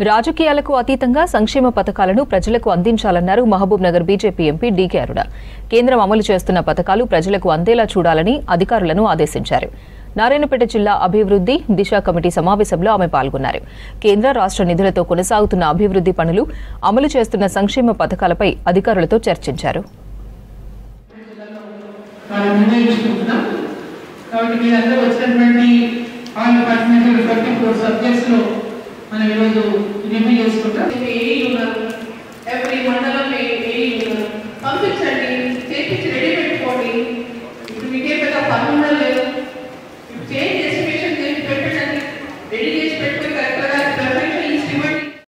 రాజకీయాలకు అతీతంగా సంక్షేమ పథకాలను ప్రజలకు అందించాలన్నారు Mahabubnagar BJP MP D K Aruna కేంద్రం అమలు చేస్తున్న పథకాలు ప్రజలకు అందేలా చూడాలని అధికారులను ఆదేశించారు నారాయణపేట జిల్లా అభివృద్ధి దిశ కమిటీ సమావేశంలో ఆమె పాల్గొన్నారు కేంద్ర రాష్ట్ర నిధులతో కొనసాగుతున్న అభివృద్ధి పనులు అమలు చేస్తున్న సంక్షేమ పథకాలపై అధికారులతో చర్చించారు వాళ్ళు నిర్ణయించుకుంటున్నాం కాబట్టి మీరందరూ వచ్చినటువంటి all departmental forty four subjects లో మనం ఈరోజు రివ్యూ చేసుకుంటాం ఏఈ ఉన్నారు ఎవ్రీ మండలంలో